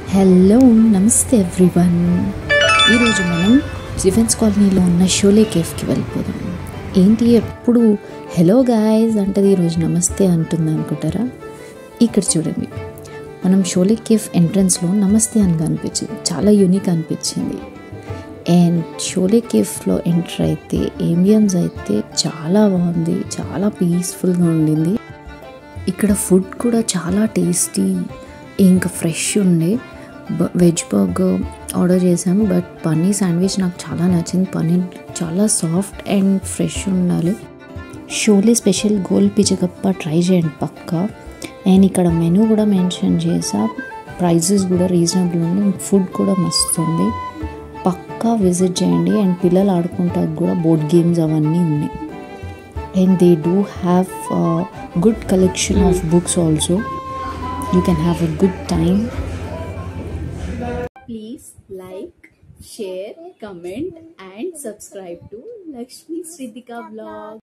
Hello నమస్తే everyone ఈరోజు మనం డిఫెన్స్ కాలనీలో ఉన్న షోలే కేఫ్కి వెళ్ళిపోదాం ఏంటి ఎప్పుడు హలో గాయస్ అంటది ఈరోజు నమస్తే అంటుంది అనుకుంటారా ఇక్కడ చూడండి మనం షోలే కేఫ్ ఎంట్రన్స్లో నమస్తే అని కనిపించింది చాలా యూనిక్ అనిపించింది అండ్ షోలే కేఫ్లో ఎంటర్ అయితే ఏమియన్స్ అయితే చాలా బాగుంది చాలా పీస్ఫుల్గా ఉండింది ఇక్కడ ఫుడ్ కూడా చాలా టేస్టీ ఇంకా ఫ్రెష్ ఉండే బ- వెజ్ బర్గర్ ఆర్డర్ చేసాము బట్ పన్నీర్ శాండ్విచ్ నాకు చాలా నచ్చింది పన్నీర్ చాలా సాఫ్ట్ అండ్ ఫ్రెష్ ఉండాలి షోలే స్పెషల్ గోల్ పిచ్చగప్ప ట్రై చేయండి పక్కా అండ్ ఇక్కడ మెనూ కూడా మెన్షన్ చేసా ప్రైజెస్ కూడా రీజనబుల్ ఉంది ఫుడ్ కూడా మస్తు ఉంది పక్కా విజిట్ చేయండి అండ్ పిల్లలు ఆడుకుంటానికి కూడా బోర్డ్ గేమ్స్ అవన్నీ ఉన్నాయి and they do have a good collection of books also you can have a good time Please like, share, comment, and subscribe to Lakshmi Sridhika Vlog.